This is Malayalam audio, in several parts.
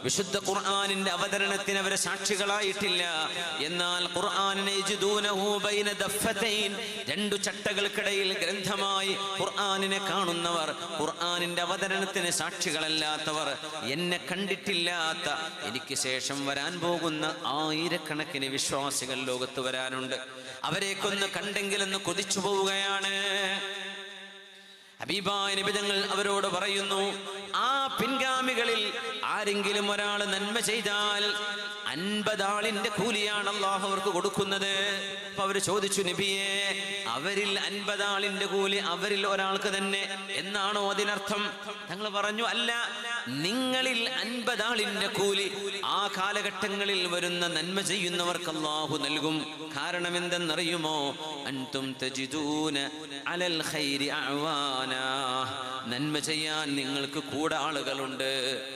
വിശുദ്ധ ഖുർആനിന്റെ അവതരണത്തിന് അവരെ സാക്ഷികളായിട്ടില്ല എന്നാൽ ഖുർആനിനെ യജിദൂനഹു ബൈന ദഫ്ഫതൈൻ രണ്ടു ചട്ടകൾക്കിടയിൽ ഗ്രന്ഥമായി ഖുർആനിനെ കാണുന്നവർ ഖുർആനിന്റെ അവതരണത്തിന് സാക്ഷികളല്ലാത്തവർ എന്നെ കണ്ടിട്ടില്ലാത്ത എനിക്ക് ശേഷം വരാൻ പോകുന്ന ആയിരക്കണക്കിന് വിശ്വാസികൾ ലോകത്ത് വരാനുണ്ട് അവരെക്കൊന്ന് കണ്ടെങ്കിലെന്ന് കൊതിച്ചു പോവുകയാണ് ഹബീബായ നിബിതങ്ങൾ അവരോട് പറയുന്നു ആ പിൻഗാമികളിൽ ആരെങ്കിലും ഒരാൾ നന്മ ചെയ്താൽ അൻപതാളിന്റെ കൂലിയാണ് അള്ളാഹു അവർക്ക് കൊടുക്കുന്നത് അപ്പൊ അവര് ചോദിച്ചു നബിയെ അവരിൽ അൻപതാളിന്റെ കൂലി അവരിൽ ഒരാൾക്ക് തന്നെ എന്നാണോ അതിനർത്ഥം തങ്ങൾ പറഞ്ഞു അല്ല നിങ്ങളിൽ അൻപതാളിന്റെ കൂലി ആ കാലഘട്ടങ്ങളിൽ വരുന്ന നന്മ ചെയ്യുന്നവർക്ക് അള്ളാഹു നൽകും കാരണം എന്തെന്നറിയുമോ അൻതും തജിദൂന അലൽ ഖൈരി അഅ്വാനാ നന്മ ചെയ്യാൻ നിങ്ങൾക്ക് കൂടെ ആളുകളുണ്ട്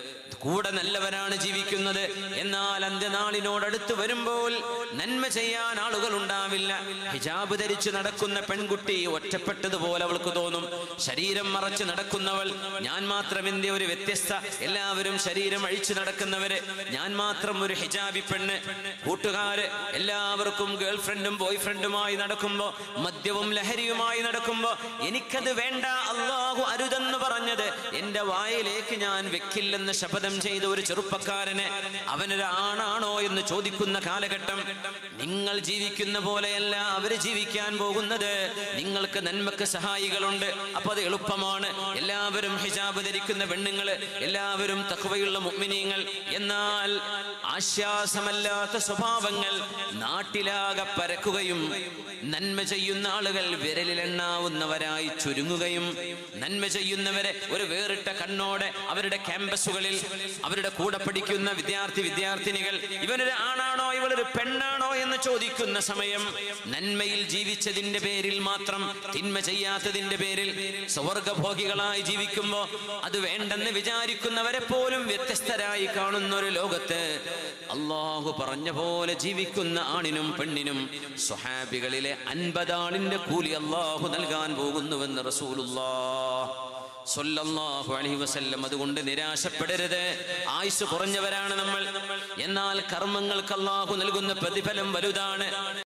കൂടെ നല്ലവരാണ് ജീവിക്കുന്നത് എന്നാൽ അന്ത്യനാളിനോടടുത്ത് വരുമ്പോൾ നന്മ ചെയ്യാൻ ആളുകൾ ഉണ്ടാവില്ല ഹിജാബ് ധരിച്ച് നടക്കുന്ന പെൺകുട്ടി ഒറ്റപ്പെട്ടതുപോലെ അവൾക്ക് തോന്നും ശരീരം മറച്ച് നടക്കുന്നവൾ ഞാൻ മാത്രം എന്റെ ഒരു വ്യത്യസ്ത എല്ലാവരും ശരീരം അഴിച്ചു നടക്കുന്നവര് ഞാൻ മാത്രം ഒരു ഹിജാബി പെണ്ണ് കൂട്ടുകാര് എല്ലാവർക്കും ഗേൾ ഫ്രണ്ടും ബോയ് ഫ്രണ്ടുമായി നടക്കുമ്പോ മദ്യവും ലഹരിയുമായി നടക്കുമ്പോ എനിക്കത് വേണ്ട അള്ളാഹു അരുതെന്ന് പറഞ്ഞത് എന്റെ വായിലേക്ക് ഞാൻ വെക്കില്ലെന്ന് ശപഥം ചെയ്ത ഒരു ചെറുപ്പക്കാരനെ അവനൊരു ആണാണോ എന്ന് ചോദിക്കുന്ന കാലഘട്ടം നിങ്ങൾ ജീവിക്കുന്ന പോലെയല്ല അവര് ജീവിക്കാൻ പോകുന്നത് നിങ്ങൾക്ക് നന്മക്ക് സഹായികളുണ്ട് അപ്പൊ അത് എളുപ്പമാണ് എല്ലാവരും ഹിജാബ് ധരിക്കുന്ന പെണ്ണുങ്ങള് എല്ലാവരും തഖ്വയുള്ള മുഅ്മിനീങ്ങൾ എന്നാൽ ആശ്വാസമല്ലാത്ത സ്വഭാവങ്ങൾ നാട്ടിലാകെ പരക്കുകയും നന്മ ചെയ്യുന്ന ആളുകൾ വിരലിലെണ്ണാവുന്നവരായി ചുരുങ്ങുകയും നന്മ ചെയ്യുന്നവരെ ഒരു വേറിട്ട കണ്ണോടെ അവരുടെ ക്യാമ്പസുകളിൽ അവരുടെ കൂടെ പഠിക്കുന്ന വിദ്യാർത്ഥി വിദ്യാർത്ഥിനികൾ ഇവനൊരു ആണാണോ ഇവളൊരു പെണ്ണാണോ എന്ന് ചോദിക്കുന്ന സമയം നന്മയിൽ ജീവിച്ചതിന്റെ പേരിൽ മാത്രം തിന്മ ചെയ്യാത്തതിന്റെ പേരിൽ സ്വർഗഭോഗികളായി ജീവിക്കുമ്പോ അത് വേണ്ടെന്ന് വിചാരിക്കുന്നവരെ പോലും വ്യത്യസ്തരായി കാണുന്ന ഒരു ലോകത്ത് അള്ളാഹു പറഞ്ഞ പോലെ ജീവിക്കുന്ന ആണിനും പെണ്ണിനും സ്വഹാബികളിലെ അൻപതാളിന്റെ കൂലി അള്ളാഹു നൽകാൻ പോകുന്നുവെന്ന് റസൂലുള്ളാ സല്ലല്ലാഹു അലൈഹി വസല്ലം അതുകൊണ്ട് നിരാശപ്പെടരുത് ആയുസ് കുറഞ്ഞവരാണ് നമ്മൾ എന്നാൽ കർമ്മങ്ങൾക്ക് അള്ളാഹു നൽകുന്ന പ്രതിഫലം വലുതാണ്